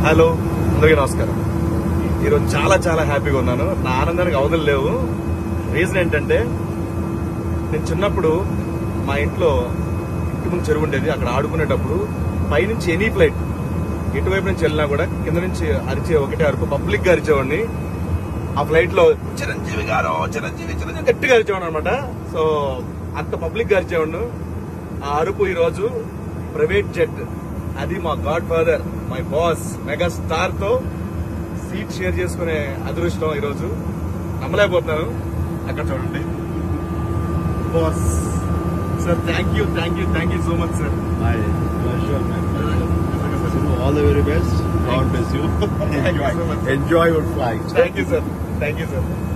Hello అందరికీ నమస్కారం ఈరోజు చాలా చాలా హ్యాపీగా ఉన్నాను నా ఆనందానికి అవధులు లేవు రీజన్ ఏంటంటే నేను చిన్నప్పుడు మా ఇంట్లో ఇంటి ముందు చెరువు ఉండేది అక్కడ ఆడుకునేటప్పుడు పైనుంచి ఎనీ ఫ్లైట్ ఎటువైపు నుంచి వెళ్ళినా కూడా కింద నుంచి అరిచే ఒకటే అరుపు పబ్లిక్ గా అరిచేవాడిని ఆ ఫ్లైట్ లో చిరంజీవి గారు చిరంజీవి చిరంజీవి గట్టిగా అరిచేవాడు అనమాట సో అంత పబ్లిక్ గా అరిచేవాడు ఆ అరుపు ఈ రోజు ప్రైవేట్ జెట్ అది మా god father my boss mega star తో సీట్ షేర్ చేసుకునే అదృష్టం ఈ రోజు నమ్మలేకపోతున్నాను అక్కడ చూడండి boss sir thank you thank you thank you so much sir My pleasure, my pleasure. So, all the very best. God bless you. Thank you so much. Enjoy your flight. Thank you sir thank you sir